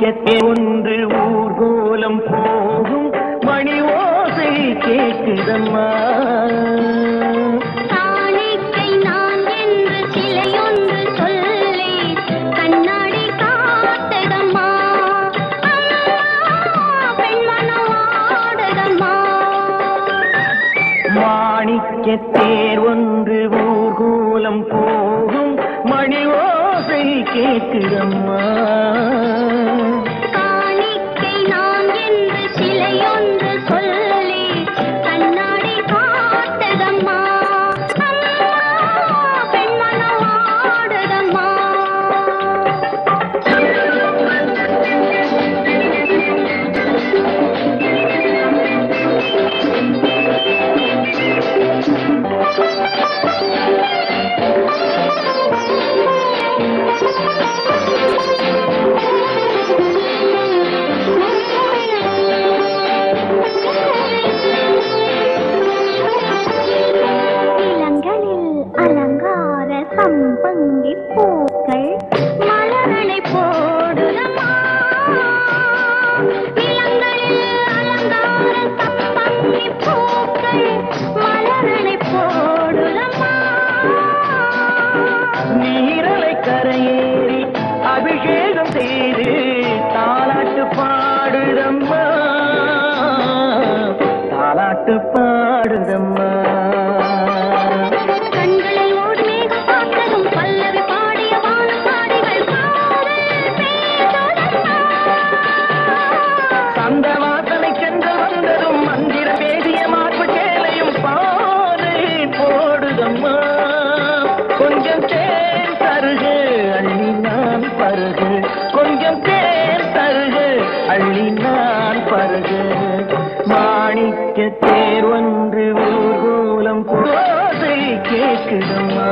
மாணிக்கத்தே ஒன்று ஊர்கோலம் போகும் மணி ஓசை கேட்குதம்மா காணிக்கை நான் என்று சிலையொன்று சொல்லி கண்ணாடி காத்ததம்மா அம்மா, பெண்மனம் ஆடுதம்மா மாணிக்கத்தேர் ஒன்று ஊர்கோலம் போகும் மணி ஓசை கேட்குதம்மா காணிக்கை நான் என்று சிலையொன்று சொல்லி கண்ணாடி காத்ததம்மா அம்மா, பெண்மனம் ஆடுதம்மா இளங்களில் அலங்கார சம்பங்கி பூக்கள் மலரனை போடுதம்மா இளங்களில் அலங்கார சம்பங்கி பூக்கள் மலரனை போடுதம்மா நீரலை கரையேறி அபிஷேகம் செய்து தாலாட்டு பாடுதம்மா தாலாட்டு பாடுதம்மா கண்களில் ஓடி மேகம் பார்த்ததும் பல்லவி பாடிய வானப்பாடிகள் காதல் பேசுதம்மா சந்த வாசனை சென்று வந்ததும் மந்திர பேசிய மார்பு சேலையும் பாரு போடுதம்மா கொஞ்சம் தேன் தருகு அள்ளி நான் பருகு கொஞ்சம் தேன் தருகு அள்ளி நான் பருகு மாணிக்க தேர் ஒன்று ஊர்கோலம் போதை கேட்குதம்மா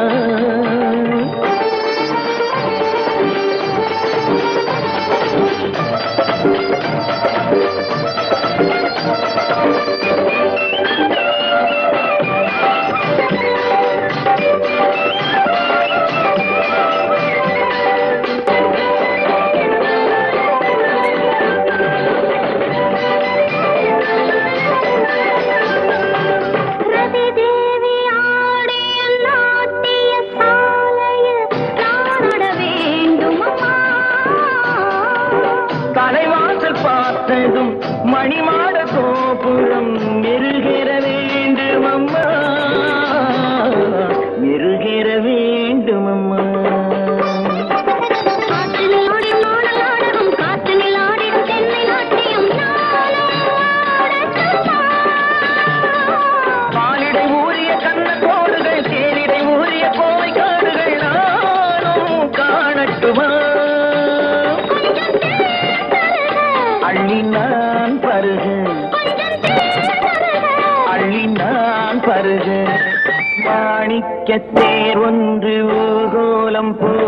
ரதி தேவி ஆடிய நாட்டிய சாலையில் நாட வேண்டுமம்மா தலைவாசல் பார்த்ததும் மணிமாட கோபுரம் மெருகேற வேண்டும் அம்மா மெருகேற வேண்டும் அம்மா காற்றினில் ஆடிடும் நாடல் நாடகம் காற்றினில் ஆடிடும் தென்னை நாட்டியம் நாளும் ஆடட்டுமா பாலிடை ஊறிய கண்ண கோடுகள் தேனிடை ஊறிய கோவை காடுகள் நானும் காணட்டுமா கொஞ்சம் தேன் தருக அள்ளி நான் பருகு கொஞ்சம் தேன் தருக அள்ளி நான் பருகு மாணிக்க தேர் ஒன்று ஊர்கோலம் போ